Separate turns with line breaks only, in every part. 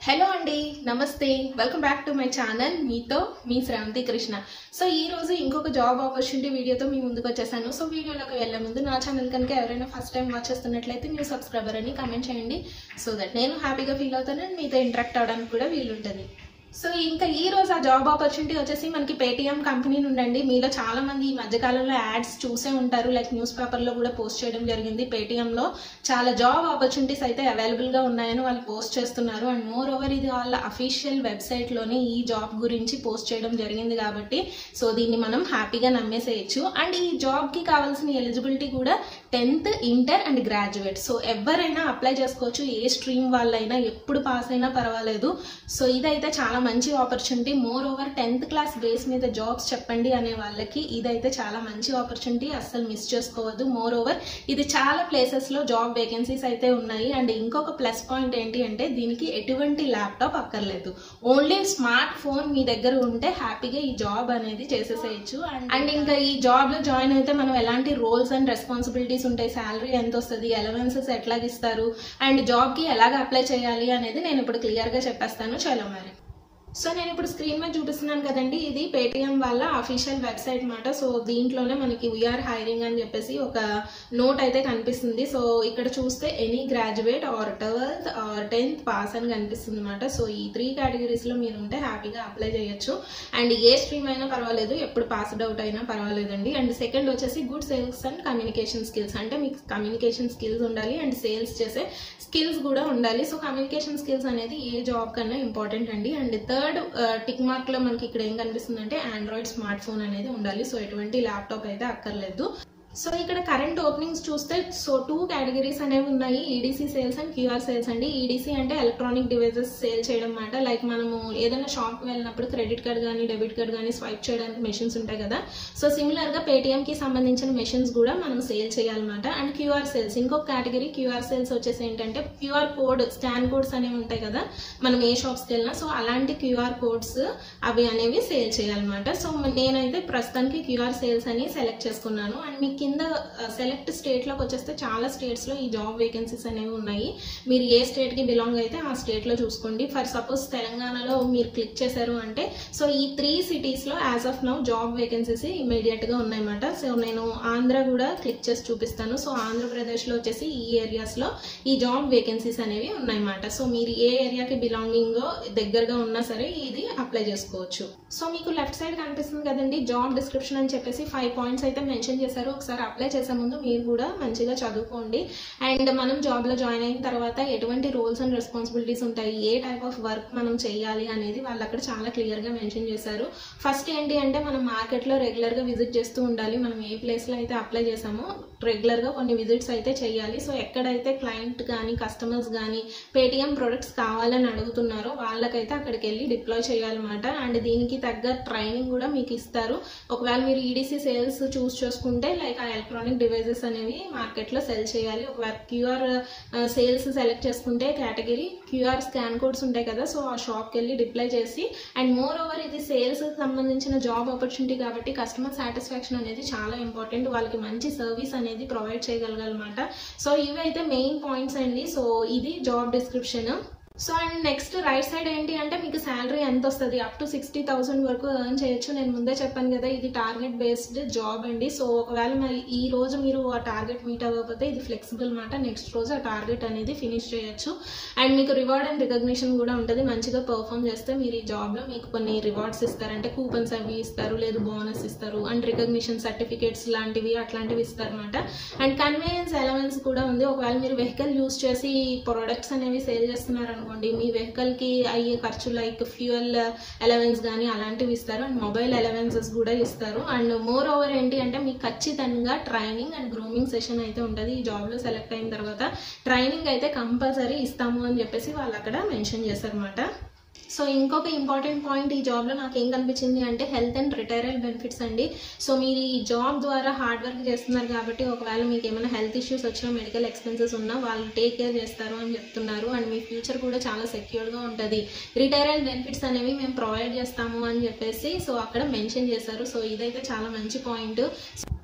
hello అండి నమస్తే welcome back to my channel మీతో మీ శ్రవంతి కృష్ణ సో ఈ రోజు ఇంకొక జాబ్ ఆపర్చునిటీ వీడియోతో మీ ముందుకు వచ్చేసాను సో వీడియోలోకి వెళ్ళే ముందు నా ఛానల్ కనుక ఎవరైనా ఫస్ట్ టైం వాచ్ చేస్తున్నట్లయితే న్యూ సబ్స్క్రైబర్ అని కమెంట్ చేయండి సో దట్ నేను హ్యాపీగా ఫీల్ అవుతాను and మీతో ఇంటరాక్ట్ అవడానికి కూడా వీలుంటుంది సో ఇంకా ఈ రోజు ఆ జాబ్ ఆపర్చునిటీ వచ్చేసి మనకి పేటిఎం కంపెనీ నుండండి మీలో చాలా మంది ఈ మధ్యకాలంలో యాడ్స్ చూసే ఉంటారు లైక్ న్యూస్ పేపర్లో కూడా పోస్ట్ చేయడం జరిగింది పేటిఎంలో చాలా జాబ్ ఆపర్చునిటీస్ అయితే అవైలబుల్గా ఉన్నాయని వాళ్ళు పోస్ట్ చేస్తున్నారు అండ్ మోర్ ఓవర్ ఇది వాళ్ళ అఫీషియల్ వెబ్సైట్లోనే ఈ జాబ్ గురించి పోస్ట్ చేయడం జరిగింది కాబట్టి సో దీన్ని మనం హ్యాపీగా నమ్మేసేయచ్చు అండ్ ఈ జాబ్కి కావాల్సిన ఎలిజిబిలిటీ కూడా tenth inter and graduate so ఎవరైనా అప్లై చేసుకోవచ్చు ఏ స్ట్రీమ్ వాళ్ళైనా ఎప్పుడు పాస్ అయినా పర్వాలేదు సో ఇదైతే చాలా మంచి opportunity more over tenth class base మీద జాబ్స్ చెప్పండి అనే వాళ్ళకి ఇదైతే చాలా మంచి ఆపర్చునిటీ అస్సలు మిస్ చేసుకోవద్దు మోర్ ఓవర్ ఇది చాలా ప్లేసెస్లో జాబ్ వేకెన్సీస్ అయితే ఉన్నాయి అండ్ ఇంకొక ప్లస్ పాయింట్ ఏంటి అంటే దీనికి ఎటువంటి ల్యాప్టాప్ అక్కర్లేదు ఓన్లీ స్మార్ట్ ఫోన్ మీ దగ్గర ఉంటే హ్యాపీగా ఈ జాబ్ అనేది చేసేసేయచ్చు అండ్ అండ్ ఇంకా ఈ జాబ్ లో జాయిన్ అయితే మనం ఎలాంటి రోల్స్ అండ్ రెస్పాన్సిబిలిటీస్ ఉంటాయి శాలరీ ఎంత వస్తుంది అలవెన్సెస్ ఎట్లా ఇస్తారు అండ్ జాబ్ కి ఎలాగ అప్లై చేయాలి అనేది నేను ఇప్పుడు క్లియర్ గా చెప్పేస్తాను చలో మరి సో నేను ఇప్పుడు స్క్రీన్ మీద చూపిస్తున్నాను కదండి ఇది పేటిఎం వాళ్ళ అఫీషియల్ వెబ్సైట్ మాట సో దీంట్లోనే మనకి వీఆర్ హైరింగ్ అని చెప్పేసి ఒక నోట్ అయితే కనిపిస్తుంది సో ఇక్కడ చూస్తే any graduate or twelfth or tenth pass అని కనిపిస్తుంది అనమాట సో ఈ త్రీ కేటగిరీస్లో మీరు ఉంటే హ్యాపీగా అప్లై చేయొచ్చు అండ్ ఏ స్ట్రీమ్ అయినా పర్వాలేదు ఎప్పుడు పాస్డ్ అవుట్ అయినా పర్వాలేదండి అండ్ సెకండ్ వచ్చేసి good sales and communication skills అంటే మీకు కమ్యూనికేషన్ స్కిల్స్ ఉండాలి అండ్ సేల్స్ చేసే స్కిల్స్ కూడా ఉండాలి సో కమ్యూనికేషన్ స్కిల్స్ అనేది ఏ జాబ్ కన్నా ఇంపార్టెంట్ అండి అండ్ థర్డ్ టిక్ మార్క్ లో మనకి ఇక్కడ ఏం కనిపిస్తుంది అంటే ఆండ్రాయిడ్ స్మార్ట్ ఫోన్ అనేది ఉండాలి సో ఎటువంటి ల్యాప్టాప్ అయితే అక్కర్లేదు సో ఇక్కడ కరెంట్ ఓపెనింగ్స్ చూస్తే సో టూ కేటగిరీస్ అనేవి ఉన్నాయి EDC sales and QR sales అండి ఈడీసీ అంటే ఎలక్ట్రానిక్ డివైజెస్ సేల్ చేయడం అన్నమాట లైక్ మనము ఏదైనా షాప్కి వెళ్ళినప్పుడు క్రెడిట్ కార్డ్ కానీ డెబిట్ కార్డ్ కానీ స్వైప్ చేయడానికి మెషిన్స్ ఉంటాయి కదా సో సిమిలర్గా పేటిఎంకి సంబంధించిన మెషిన్స్ కూడా మనం సేల్ చేయాలన్నమాట అండ్ క్యూఆర్ సేల్స్ ఇంకొక కేటగిరీ క్యూఆర్ సేల్స్ వచ్చేసి ఏంటంటే క్యూఆర్ కోడ్ స్కాన్ కోడ్స్ అనేవి ఉంటాయి కదా మనం ఏ షాప్స్కి వెళ్ళినా సో అలాంటి క్యూఆర్ కోడ్స్ అవి అనేవి సేల్ చేయాలన్నమాట సో నేనైతే ప్రస్తుతానికి క్యూఆర్ సేల్స్ అని సెలెక్ట్ చేసుకున్నాను అండ్ మీకు కింద సెలెక్ట్ స్టేట్లోకి వచ్చేస్తే చాలా స్టేట్స్లో ఈ జాబ్ వేకెన్సీస్ అనేవి ఉన్నాయి మీరు ఏ స్టేట్కి బిలాంగ్ అయితే ఆ స్టేట్లో చూసుకోండి ఫర్ సపోజ్ తెలంగాణలో మీరు క్లిక్ చేశారు అంటే సో ఈ త్రీ సిటీస్లో as of now job vacancies ఇమీడియట్గా ఉన్నాయన్నమాట సో నేను ఆంధ్ర కూడా క్లిక్ చేసి చూపిస్తాను సో ఆంధ్రప్రదేశ్లో వచ్చేసి ఈ ఏరియాస్లో ఈ జాబ్ వేకెన్సీస్ అనేవి ఉన్నాయన్నమాట సో మీరు ఏ ఏరియాకి బిలాంగింగ్ దగ్గరగా ఉన్నా సరే ఇది అప్లై చేసుకోవచ్చు సో మీకు లెఫ్ట్ సైడ్ కనిపిస్తుంది కదండి జాబ్ డిస్క్రిప్షన్ అని చెప్పేసి ఫైవ్ పాయింట్స్ అయితే మెన్షన్ చేశారు ఒకసారి అప్లై చేసే ముందు మీరు కూడా మంచిగా చదువుకోండి అండ్ మనం జాబ్లో జాయిన్ అయిన తర్వాత ఎటువంటి రోల్స్ అండ్ రెస్పాన్సిబిలిటీస్ ఉంటాయి ఏ టైప్ ఆఫ్ వర్క్ మనం చేయాలి అనేది వాళ్ళు అక్కడ చాలా క్లియర్గా మెన్షన్ చేశారు ఫస్ట్ ఏంటి అంటే మనం మార్కెట్లో రెగ్యులర్గా విజిట్ చేస్తూ ఉండాలి మనం ఏ ప్లేస్లో అయితే అప్లై చేసామో రెగ్యులర్గా కొన్ని విజిట్స్ అయితే చేయాలి సో ఎక్కడైతే క్లయింట్ కానీ కస్టమర్స్ కానీ పేటిఎం ప్రొడక్ట్స్ కావాలని అడుగుతున్నారో వాళ్ళకైతే అక్కడికి వెళ్ళి డిప్లాయ్ చేయాలన్నమాట అండ్ దీనికి తగ్గ ట్రైనింగ్ కూడా మీకు ఇస్తారు ఒకవేళ మీరు ఈడీసీ సేల్స్ చూస్ చేసుకుంటే లైక్ ఆ ఎలక్ట్రానిక్ డివైజెస్ అనేవి మార్కెట్లో సెల్ చేయాలి ఒకవేళ క్యూఆర్ సేల్స్ సెలెక్ట్ చేసుకుంటే కేటగిరీ క్యూఆర్ స్కాన్ కోడ్స్ ఉంటాయి కదా సో ఆ షాప్కి వెళ్ళి డిప్లై చేసి అండ్ మోర్ ఓవర్ ఇది సేల్స్ సంబంధించిన జాబ్ ఆపర్చునిటీ కాబట్టి కస్టమర్ సాటిస్ఫాక్షన్ అనేది చాలా ఇంపార్టెంట్ వాళ్ళకి మంచి సర్వీస్ అనేది ప్రొవైడ్ చేయగలగాలన్నమాట సో ఇవి అయితే మెయిన్ పాయింట్స్ అండి సో ఇది job description so and next right side ఏంటి అంటే మీకు శాలరీ ఎంత వస్తుంది అప్ టు సిక్స్టీ థౌసండ్ వరకు ఎర్న్ చేయొచ్చు నేను ముందే చెప్పాను కదా ఇది టార్గెట్ బేస్డ్ జాబ్ అండి సో ఒకవేళ మరి ఈ రోజు మీరు ఆ టార్గెట్ మీట్ అవ్వకపోతే ఇది ఫ్లెక్సిబుల్ మాట నెక్స్ట్ రోజు ఆ టార్గెట్ అనేది ఫినిష్ చేయొచ్చు అండ్ మీకు రివార్డ్ అండ్ రికగ్నిషన్ కూడా ఉంటుంది మంచిగా పర్ఫామ్ చేస్తే మీరు ఈ జాబ్లో మీకు కొన్ని రివార్డ్స్ ఇస్తారు అంటే కూపన్స్ అవి ఇస్తారు లేదు బోనస్ ఇస్తారు అండ్ రికగ్నిషన్ సర్టిఫికేట్స్ లాంటివి అట్లాంటివి ఇస్తారు అనమాట అండ్ కన్వీనియన్స్ ఎలవెన్స్ కూడా ఉంది ఒకవేళ మీరు వెహికల్ యూస్ చేసి ప్రొడక్ట్స్ అనేవి సేల్ చేస్తున్నారు అనుకోండి మీ వెహికల్కి అయ్యే ఖర్చు లైక్ ఫ్యూయల్ అలవెన్స్ కానీ అలాంటివి ఇస్తారు అండ్ మొబైల్ అలవెన్సెస్ కూడా ఇస్తారు అండ్ మోర్ ఓవర్ ఏంటి అంటే మీకు ఖచ్చితంగా ట్రైనింగ్ అండ్ గ్రూమింగ్ సెషన్ అయితే ఉంటుంది ఈ జాబ్లో సెలెక్ట్ అయిన తర్వాత ట్రైనింగ్ అయితే కంపల్సరీ ఇస్తాము అని చెప్పేసి వాళ్ళు అక్కడ మెన్షన్ చేశారన్నమాట సో ఇంకొక ఇంపార్టెంట్ పాయింట్ ఈ జాబ్లో నాకు ఏం కనిపించింది అంటే హెల్త్ అండ్ రిటైరల్ బెనిఫిట్స్ అండి సో మీరు ఈ జాబ్ ద్వారా హార్డ్ వర్క్ చేస్తున్నారు కాబట్టి ఒకవేళ మీకు ఏమైనా హెల్త్ ఇష్యూస్ వచ్చినా మెడికల్ ఎక్స్పెన్సెస్ ఉన్నా వాళ్ళు టేక్ కేర్ చేస్తారు అని చెప్తున్నారు అండ్ మీ ఫ్యూచర్ కూడా చాలా సెక్యూర్గా ఉంటుంది రిటైరల్ బెనిఫిట్స్ అనేవి మేము ప్రొవైడ్ చేస్తాము అని చెప్పేసి సో అక్కడ మెన్షన్ చేశారు సో ఇదైతే చాలా మంచి పాయింట్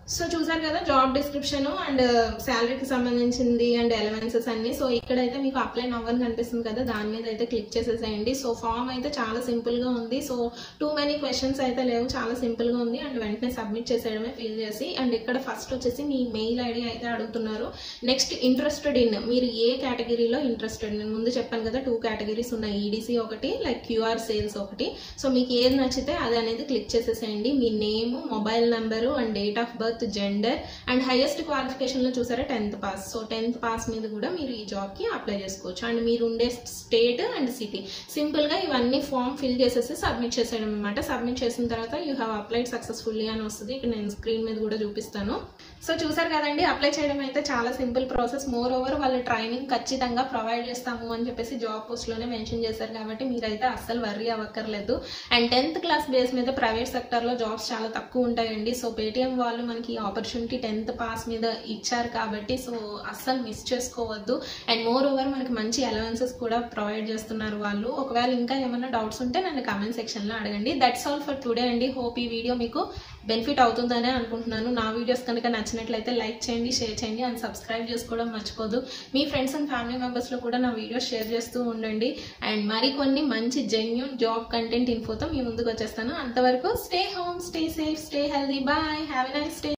సో చూసారు కదా జాబ్ డిస్క్రిప్షన్ అండ్ శాలరీకి సంబంధించింది అండ్ ఎలవెన్సెస్ అన్ని సో ఇక్కడైతే మీకు అప్లై నవ్వని కనిపిస్తుంది కదా దాని మీద అయితే క్లిక్ చేసేసేయండి సో ఫామ్ అయితే చాలా సింపుల్ గా ఉంది సో టూ మెనీ క్వశ్చన్స్ అయితే లేవు చాలా సింపుల్ గా ఉంది అండ్ వెంటనే సబ్మిట్ చేసేయడమే ఫిల్ చేసి అండ్ ఇక్కడ ఫస్ట్ వచ్చేసి మీ మెయిల్ ఐడి అయితే అడుగుతున్నారు నెక్స్ట్ ఇంట్రెస్టెడ్ ఇన్ మీరు ఏ కేటగిరీలో ఇంట్రెస్టెడ్ నేను ముందు చెప్పాను కదా టూ కేటగిరీస్ ఉన్నాయి ఈడీసీ ఒకటి లైక్ క్యూఆర్ సేల్స్ ఒకటి సో మీకు ఏది నచ్చితే అది అనేది క్లిక్ చేసేసేయండి మీ name mobile number and date of birth gender and highest క్వాలిఫికేషన్లో చూసారా tenth pass so tenth pass మీద కూడా మీరు ఈ జాబ్కి అప్లై చేసుకోవచ్చు అండ్ మీరు ఉండే స్టేట్ అండ్ సిటీ సింపుల్గా ఇవన్నీ ఫామ్ ఫిల్ చేసేసి సబ్మిట్ చేసేయడం అనమాట సబ్మిట్ చేసిన తర్వాత యూ హ్యావ్ అప్లైడ్ సక్సెస్ఫుల్లీ అని వస్తుంది ఇక్కడ నేను స్క్రీన్ మీద కూడా చూపిస్తాను సో చూసారు కదండి అప్లై చేయడం అయితే చాలా సింపుల్ ప్రాసెస్ మోర్ ఓవర్ వాళ్ళు ట్రైనింగ్ ఖచ్చితంగా ప్రొవైడ్ చేస్తాము అని చెప్పేసి జాబ్ పోస్ట్లోనే మెన్షన్ చేశారు కాబట్టి మీరైతే అస్సలు వర్రీ అవ్వక్కర్లేదు అండ్ టెన్త్ క్లాస్ బేస్ మీద ప్రైవేట్ సెక్టర్లో జాబ్స్ చాలా తక్కువ ఉంటాయండి సో పేటిఎం వాళ్ళు మనకి ఈ ఆపర్చునిటీ టెన్త్ పాస్ మీద ఇచ్చారు కాబట్టి సో అస్సలు మిస్ చేసుకోవద్దు అండ్ మోర్ ఓవర్ మనకి మంచి అలవెన్సెస్ కూడా ప్రొవైడ్ చేస్తున్నారు వాళ్ళు ఒకవేళ ఇంకా ఏమైనా డౌట్స్ ఉంటే నన్ను కామెంట్ సెక్షన్లో అడగండి దట్స్ ఆల్ ఫర్ టుడే అండి హోప్ ఈ వీడియో మీకు బెనిఫిట్ అవుతుందనే అనుకుంటున్నాను నా వీడియోస్ కనుక నచ్చినట్లయితే లైక్ చేయండి షేర్ చేయండి అండ్ సబ్స్క్రైబ్ చేసుకోవడం మర్చిపోదు మీ ఫ్రెండ్స్ అండ్ ఫ్యామిలీ మెంబర్స్లో కూడా నా వీడియోస్ షేర్ చేస్తూ ఉండండి అండ్ మరికొన్ని మంచి జెన్యున్ జాబ్ కంటెంట్ ఇన్ఫోతో మీ ముందుకు వచ్చేస్తాను అంతవరకు stay home stay safe stay healthy bye have a nice day